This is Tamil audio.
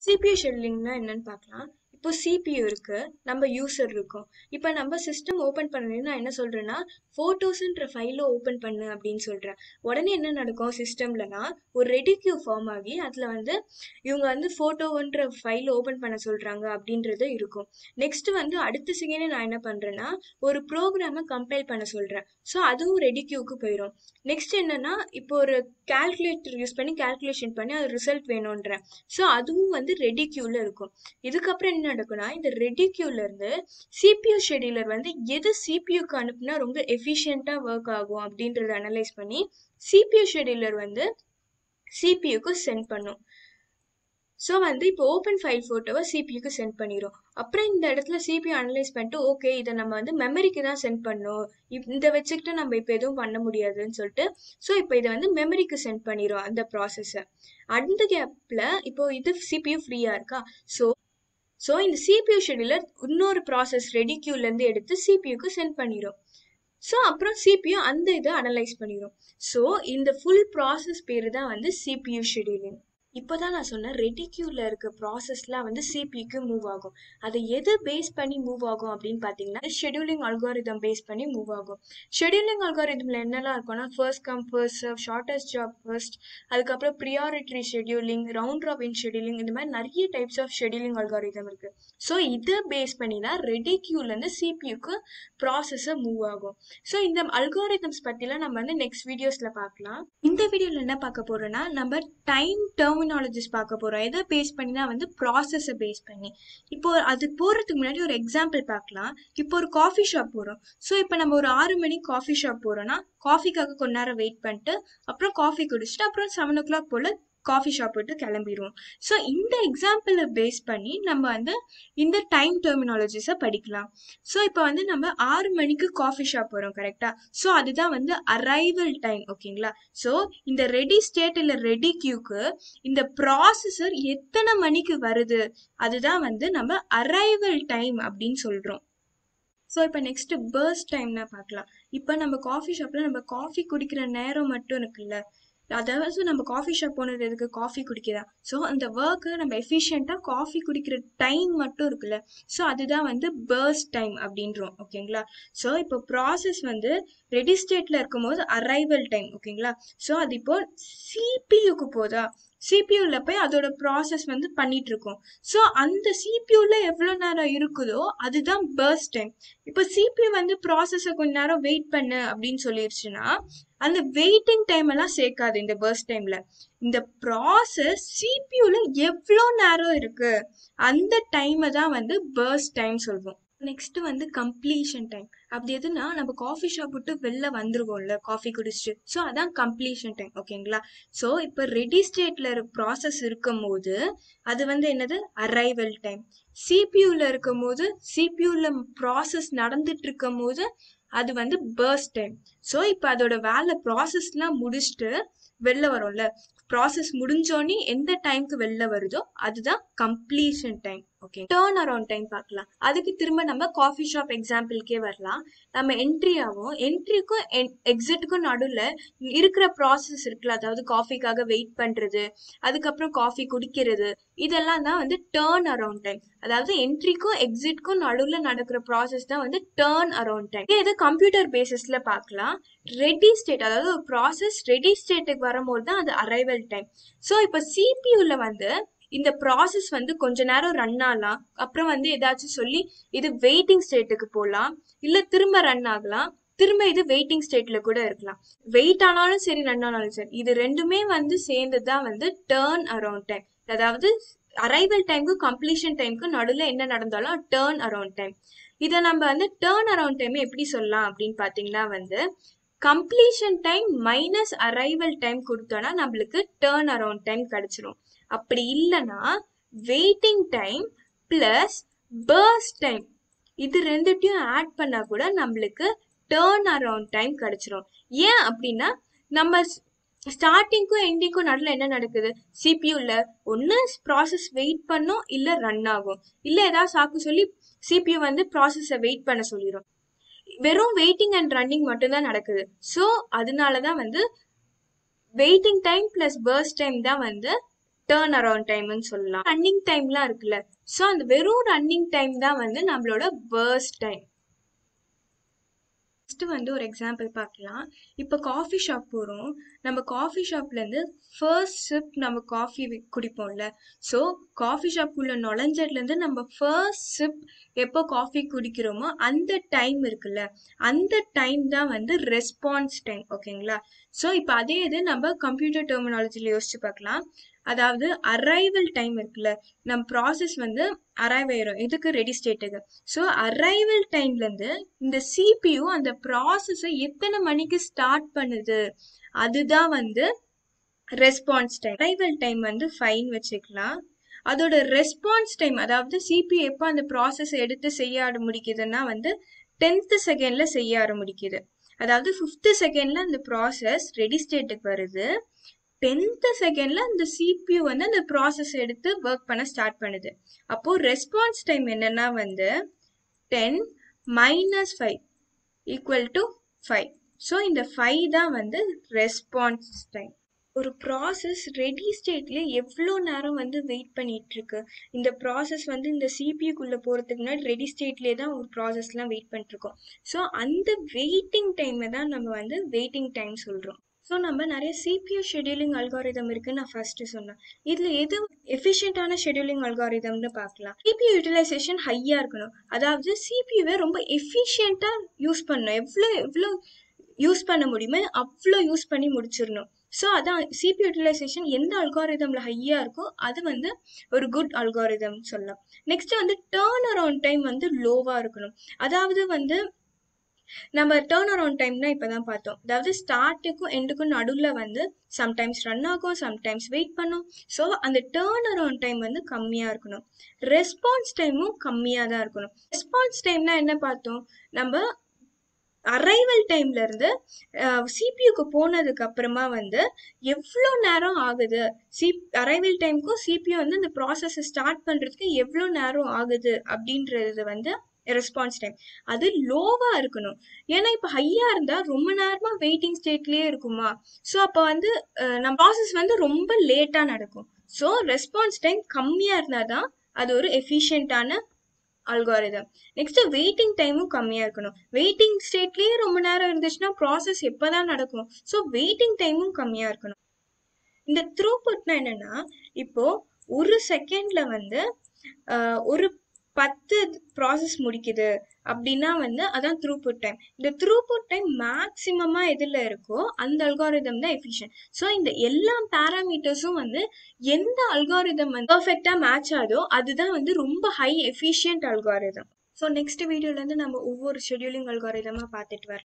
சிபியூ ஷெட்யூலிங்னா என்னன்னு பார்க்கலாம் இப்போ சிபியூ இருக்கு நம்ம யூசர் இருக்கோம் இப்போ நம்ம சிஸ்டம் ஓப்பன் பண்ணணும்னு நான் என்ன சொல்றேன்னா ஃபோட்டோஸ்ன்ற ஃபைலை ஓப்பன் பண்ணு அப்படின்னு சொல்றேன் உடனே என்ன நடக்கும் சிஸ்டம்லனா ஒரு ரெடி கியூ ஃபார்ம் ஆகி அதில் வந்து இவங்க வந்து ஃபோட்டோன்ற ஃபைலை ஓப்பன் பண்ண சொல்றாங்க அப்படின்றது இருக்கும் நெக்ஸ்ட் வந்து அடுத்த செகண்டே நான் என்ன பண்றேன்னா ஒரு ப்ரோக்ராமை கம்பைல் பண்ண சொல்றேன் ஸோ அதுவும் ரெடி கியூக்கு போயிடும் நெக்ஸ்ட் என்னன்னா இப்போ ஒரு கால்குலேட்டர் யூஸ் பண்ணி கால்குலேஷன் பண்ணி அது ரிசல்ட் வேணுன்றேன் ஸோ அதுவும் வந்து ரெடி கியூல இருக்கும் இதுக்கப்புறம் என்ன நடக்கும்னா இந்த ரெடி கியூல இருந்து சிபியூ ஷெடியூலர் வந்து எது சிபியூக்கு அனுப்புனா ரொம்ப எஃபிஷியண்டா ஒர்க் ஆகும் அப்படின்றத அனலைஸ் பண்ணி சிபியூ ஷெடியூலர் வந்து சிபியூக்கு சென்ட் பண்ணும் ஸோ வந்து இப்போ ஓப்பன் ஃபைல் ஃபோட்டோவை சிபியூக்கு சென்ட் பண்ணிடும் அப்புறம் இந்த இடத்துல சிபியூ அனலைஸ் பண்ணிட்டு ஓகே இதை நம்ம வந்து மெமரிக்கு தான் சென்ட் பண்ணோம் இந்த வச்சுக்கிட்டு நம்ம இப்போ எதுவும் பண்ண முடியாதுன்னு சொல்லிட்டு ஸோ இப்போ இதை வந்து மெமரிக்கு சென்ட் பண்ணிடும் அந்த ப்ராசஸை அந்த கேப்பில் இப்போ இது சிபியூ ஃப்ரீயாக இருக்கா ஸோ ஸோ இந்த சிபியூ ஷெடியூலர் இன்னொரு ப்ராசஸ் ரெடி கியூலேருந்து எடுத்து சிபியூக்கு சென்ட் பண்ணிடும் ஸோ அப்புறம் சிபியூ அந்த இதை அனலைஸ் பண்ணிடும் ஸோ இந்த ஃபுல் ப்ராசஸ் பேர் தான் வந்து சிபியூ ஷெடியூலிங் இப்போ தான் நான் சொன்னேன் ரெடி கியூவில் இருக்க ப்ராசஸ்லாம் வந்து சிபிக்கு மூவ் ஆகும் அதை எது பேஸ் பண்ணி மூவ் ஆகும் அப்படின்னு பார்த்தீங்கன்னா ஷெடியூலிங் அல்காரிதம் பேஸ் பண்ணி மூவ் ஆகும் ஷெடியூலிங் அல்காரிதமில் என்னெல்லாம் இருக்கும்னா first come first serve shortest job first அதுக்கப்புறம் priority scheduling round robin scheduling இந்த மாதிரி நிறைய டைப்ஸ் ஆஃப் ஷெடியூலிங் அல்காரிதம் இருக்குது ஸோ இதை பேஸ் பண்ணி தான் ரெடி கியூலேருந்து சிபியூக்கு ப்ராசஸை மூவ் ஆகும் ஸோ இந்த அல்காரிதம்ஸ் பற்றிலாம் நம்ம வந்து நெக்ஸ்ட் வீடியோஸில் பார்க்கலாம் இந்த வீடியோவில் என்ன பார்க்க போகிறோன்னா நம்ம டைம் டேர்ம் டெர்மினாலஜிஸ் பார்க்க போகிறோம் எதை பேஸ் பண்ணினா வந்து ப்ராசஸை பேஸ் பண்ணி இப்போ அது போகிறதுக்கு முன்னாடி ஒரு எக்ஸாம்பிள் பார்க்கலாம் இப்போ ஒரு காஃபி ஷாப் போகிறோம் ஸோ இப்போ நம்ம ஒரு ஆறு மணிக்கு காஃபி ஷாப் போகிறோன்னா காஃபிக்காக கொஞ்ச நேரம் வெயிட் பண்ணிட்டு அப்புறம் காஃபி குடிச்சிட்டு அப்புறம் செவன் ஓ கிளாக் போல் காஃபி ஷாப் விட்டு கிளம்பிடுவோம் ஸோ இந்த எக்ஸாம்பிளை பேஸ் பண்ணி நம்ம வந்து இந்த டைம் டெர்மினாலஜிஸை படிக்கலாம் ஸோ இப்போ வந்து நம்ம ஆறு மணிக்கு காஃபி ஷாப் வரோம் கரெக்டாக ஸோ அதுதான் வந்து அரைவல் டைம் ஓகேங்களா ஸோ இந்த ரெடி ஸ்டேட் இல்லை ரெடி கியூக்கு இந்த ப்ராசஸர் எத்தனை மணிக்கு வருது அதுதான் வந்து நம்ம அரைவல் டைம் அப்படின்னு சொல்கிறோம் ஸோ இப்போ நெக்ஸ்ட் பர்ஸ்ட் டைம்னா பார்க்கலாம் இப்போ நம்ம காஃபி ஷாப்பில் நம்ம காஃபி குடிக்கிற நேரம் மட்டும் இருக்குல்ல அதாவது நம்ம காஃபி ஷாப் போனது எதுக்கு காஃபி குடிக்கிறா ஸோ அந்த ஒர்க்கு நம்ம எஃபிஷியண்ட்டாக காஃபி குடிக்கிற டைம் மட்டும் இருக்குல்ல ஸோ அதுதான் வந்து பர்ஸ்ட் டைம் அப்படின்றோம் ஓகேங்களா ஸோ இப்போ ப்ராசஸ் வந்து ரெடி ஸ்டேட்டில் இருக்கும்போது அரைவல் டைம் ஓகேங்களா ஸோ அது இப்போ சிபியூக்கு போதா சிபியூவில் போய் அதோட ப்ராசஸ் வந்து பண்ணிட்டு இருக்கோம் ஸோ அந்த சிபியூவில் எவ்வளோ நேரம் இருக்குதோ அதுதான் பர்ஸ்ட் டைம் இப்போ சிபியூ வந்து ப்ராசஸை கொஞ்ச நேரம் வெயிட் பண்ணு அப்படின்னு சொல்லிருச்சுன்னா அந்த வெயிட்டிங் டைம் எல்லாம் சேர்க்காது இந்த பர்ஸ்ட் டைம்ல இந்த ப்ராசஸ் சிபியூல எவ்வளோ நேரம் இருக்கு அந்த டைமை தான் வந்து பர்ஸ்ட் டைம் சொல்வோம் நெக்ஸ்ட் வந்து கம்ப்ளீஷன் டைம் அப்படி எதுனா நம்ம காஃபி ஷாப் விட்டு வெளில வந்துருவோம்ல காஃபி குடிச்சிட்டு ஸோ அதான் கம்ப்ளீஷன் டைம் ஓகேங்களா ஸோ இப்போ ரெடி ஸ்டேட்ல ப்ராசஸ் இருக்கும் போது அது வந்து என்னது அரைவல் டைம் சிபியூல இருக்கும் போது சிபியூல ப்ராசஸ் நடந்துட்டு இருக்கும் போது அது வந்து பர்ஸ்ட் டைம் ஸோ இப்போ அதோட வேலை ப்ராசஸ்லாம் முடிச்சுட்டு வெளில வரும்ல ப்ராசஸ் முடிஞ்சோடனே எந்த டைம்க்கு வெளில வருதோ அதுதான் completion time okay turn around time பார்க்கலாம் அதுக்கு திரும்ப நம்ம காஃபி ஷாப் எக்ஸாம்பிளுக்கே வரலாம் நம்ம என்ட்ரி ஆகும் என்ட்ரிக்கும் எக்ஸிட்டுக்கும் நடுவில் இருக்கிற ப்ராசஸ் இருக்குல்ல அதாவது காஃபிக்காக வெயிட் பண்ணுறது அதுக்கப்புறம் காஃபி குடிக்கிறது இதெல்லாம் தான் வந்து டேர்ன் அரவுண்ட் டைம் அதாவது என்ட்ரிக்கும் எக்ஸிட்க்கும் நடுவில் நடக்கிற ப்ராசஸ் தான் வந்து டேர்ன் அரவுண்ட் டைம் இது கம்ப்யூட்டர் பேசிஸில் பார்க்கலாம் ரெடி ஸ்டேட் அதாவது ஒரு ப்ராசஸ் ரெடி ஸ்டேட்டுக்கு வரும்போது தான் அது அரைவல் டைம் ஸோ இப்போ சிபியூவில் வந்து இந்த ப்ராசஸ் வந்து கொஞ்ச நேரம் ரன் ஆகலாம் அப்புறம் வந்து ஏதாச்சும் சொல்லி இது வெயிட்டிங் ஸ்டேட்டுக்கு போகலாம் இல்லை திரும்ப ரன் ஆகலாம் திரும்ப இது வெயிட்டிங் ஸ்டேட்ல கூட இருக்கலாம் வெயிட் ஆனாலும் சரி ரன் ஆனாலும் சரி இது ரெண்டுமே வந்து சேர்ந்து தான் வந்து டேர்ன் அரவுண்ட் டைம் அதாவது அரைவல் டைமுக்கும் கம்ப்ளீஷன் டைமுக்கும் நடுவில் என்ன நடந்தாலும் டேர்ன் அரவுண்ட் டைம் இதை நம்ம வந்து டேர்ன் அரவுண்ட் டைம் எப்படி சொல்லலாம் அப்படின்னு பார்த்தீங்கன்னா வந்து completion time minus arrival time கொடுத்தோன்னா நம்மளுக்கு டேர்ன் அரவுண்ட் டைம் கிடைச்சிரும் அப்படி இல்லைன்னா waiting time plus burst time இது ரெண்டுத்தையும் ஆட் பண்ணா கூட நம்மளுக்கு டேர்ன் அரவுண்ட் டைம் கிடைச்சிரும் ஏன் அப்படின்னா நம்ம ஸ்டார்டிங்க்கும் எண்டிங்க்கும் நடுவில் என்ன நடக்குது சிபியூவில் ஒன்று ப்ராசஸ் வெயிட் பண்ணும் இல்லை ரன் ஆகும் இல்லை ஏதாவது சாக்கு சொல்லி சிபியூ வந்து ப்ராசஸை வெயிட் பண்ண சொல்லிடும் வெறும் வெயிட்டிங் அண்ட் ரன்னிங் மட்டும்தான் நடக்குது ஸோ அதனால தான் வந்து waiting time plus burst time தான் வந்து டேர்ன் அரவுண்ட் டைம்னு சொல்லலாம் ரன்னிங் டைம்லாம் இருக்குல்ல ஸோ அந்த வெறும் ரன்னிங் டைம் தான் வந்து நம்மளோட பர்ஸ்ட் டைம் ஃபஸ்ட்டு வந்து ஒரு எக்ஸாம்பிள் பார்க்கலாம் இப்போ காஃபி ஷாப் போகிறோம் நம்ம காஃபி ஷாப்லேருந்து ஃபர்ஸ்ட் சிப் நம்ம காஃபி குடிப்போம்ல ஸோ காஃபி ஷாப்புக்குள்ளே நுழைஞ்சதுலேருந்து நம்ம ஃபர்ஸ்ட் சிப் எப்போ காஃபி குடிக்கிறோமோ அந்த டைம் இருக்குல்ல அந்த டைம் தான் வந்து ரெஸ்பான்ஸ் டைம் ஓகேங்களா ஸோ இப்போ அதே இது நம்ம கம்ப்யூட்டர் டெர்மினாலஜியில் யோசிச்சு பார்க்கலாம் அதாவது அரைவல் டைம் இருக்குல்ல நம்ம ப்ராசஸ் வந்து அரைவ் ஆயிரும் இதுக்கு ரெடி ஸ்டேட்டுக்கு ஸோ அரைவல் டைம்லேருந்து இந்த சிபியு அந்த ப்ராசஸை எத்தனை மணிக்கு ஸ்டார்ட் பண்ணுது அதுதான் வந்து ரெஸ்பான்ஸ் டைம் அரைவல் டைம் வந்து ஃபைன் வச்சுக்கலாம் அதோட ரெஸ்பான்ஸ் டைம் அதாவது சிபி எப்போ அந்த ப்ராசஸ் எடுத்து செய்ய ஆட முடிக்குதுன்னா வந்து டென்த்து செகண்ட்ல செய்ய ஆரம்பிக்குது அதாவது ஃபிஃப்த்து செகண்ட்ல அந்த ப்ராசஸ் ரெடி ஸ்டேட்டுக்கு வருது டென்த்து செகண்ட்ல அந்த சிபியூ வந்து அந்த ப்ராசஸ் எடுத்து ஒர்க் பண்ண ஸ்டார்ட் பண்ணுது அப்போ ரெஸ்பான்ஸ் டைம் என்னன்னா வந்து ten minus five equal to five so இந்த ஃபைவ் தான் வந்து ரெஸ்பான்ஸ் டைம் ஒரு ப்ராசஸ் ரெடி ஸ்டேட்ல எவ்வளோ நேரம் வந்து வெயிட் பண்ணிட்டு இருக்கு இந்த ப்ராசஸ் வந்து இந்த சிபியூக்குள்ள போறதுக்கு முன்னாடி ரெடி ஸ்டேட்லேயே தான் ஒரு ப்ராசஸ்லாம் வெயிட் பண்ணிட்டு இருக்கோம் ஸோ அந்த வெயிட்டிங் டைமை தான் நம்ம வந்து வெயிட்டிங் டைம் சொல்றோம் ஸோ நம்ம நிறைய சிபியூ ஷெடியூலிங் அல்காரிதம் இருக்குன்னு நான் ஃபர்ஸ்ட் சொன்னேன் இதுல எது எஃபிஷியன்டான ஷெடியூலிங் அல்காரிதம்னு பார்க்கலாம் சிபியூ யூட்டிலைசேஷன் ஹையா இருக்கணும் அதாவது சிபியூவை ரொம்ப எஃபிஷியண்டா யூஸ் பண்ணணும் எவ்வளோ எவ்வளோ யூஸ் பண்ண முடியுமோ அவ்வளோ யூஸ் பண்ணி முடிச்சிடணும் ஸோ அதான் சிபி யூட்டிலைசேஷன் எந்த அல்காரிதம்ல ஹையா இருக்கோ அது வந்து ஒரு குட் அல்காரிதம் சொல்லலாம் நெக்ஸ்ட் வந்து டேர்ன் அரவுண்ட் டைம் வந்து லோவா இருக்கணும் அதாவது வந்து நம்ம டேர்ன் அரவுண்ட் டைம்னா இப்பதான் பார்த்தோம் அதாவது ஸ்டார்ட்டுக்கும் எண்டுக்கும் நடுவில் வந்து சம்டைம்ஸ் ரன் ஆகும் சம்டைம்ஸ் வெயிட் பண்ணும் ஸோ அந்த டேர்ன் அரவுண்ட் டைம் வந்து கம்மியாக இருக்கணும் ரெஸ்பான்ஸ் டைமும் கம்மியாக தான் இருக்கணும் ரெஸ்பான்ஸ் டைம்னா என்ன பார்த்தோம் நம்ம அரைவல் டைம்ல இருந்து சிபியூக்கு போனதுக்கு அப்புறமா வந்து எவ்வளோ நேரம் ஆகுது சி அரைவல் டைமுக்கும் சிபியூ வந்து அந்த ப்ராசஸை ஸ்டார்ட் பண்ணுறதுக்கு எவ்வளோ நேரம் ஆகுது அப்படின்றது வந்து ரெஸ்பான்ஸ் டைம் அது லோவா இருக்கணும் ஏன்னா இப்போ ஹையா இருந்தா ரொம்ப நேரமா வெயிட்டிங் ஸ்டேட்லயே இருக்குமா ஸோ அப்போ வந்து நம்ம ப்ராசஸ் வந்து ரொம்ப லேட்டா நடக்கும் ஸோ ரெஸ்பான்ஸ் டைம் கம்மியா இருந்தாதான் அது ஒரு எஃபிஷியன்டான அல்காரிதம் நெக்ஸ்ட் வெயிட்டிங் டைமும் கம்மியா இருக்கணும் வெயிட்டிங் ஸ்டேட்லயே ரொம்ப நேரம் இருந்துச்சுன்னா ப்ராசஸ் எப்பதான் நடக்கும் ஸோ வெயிட்டிங் டைமும் கம்மியா இருக்கணும் இந்த த்ரூபுட்னா என்னன்னா இப்போ ஒரு செகண்ட்ல வந்து ஒரு பத்து ப்ராசஸ் முடிக்குது அப்படின்னா வந்து அதான் த்ரூபுட் டைம் இந்த த்ரூபுட் டைம் மேக்சிமமா எதுல இருக்கோ அந்த அல்காரிதம் தான் எஃபிஷியன்ட் ஸோ இந்த எல்லா பேராமீட்டர்ஸும் வந்து எந்த அல்காரிதம் வந்து பர்ஃபெக்டா மேட்ச் ஆகுதோ அதுதான் வந்து ரொம்ப high efficient algorithm so next வீடியோலேருந்து நம்ம ஒவ்வொரு ஷெடியூலிங் அல்காரிதமாக பார்த்துட்டு வரலாம்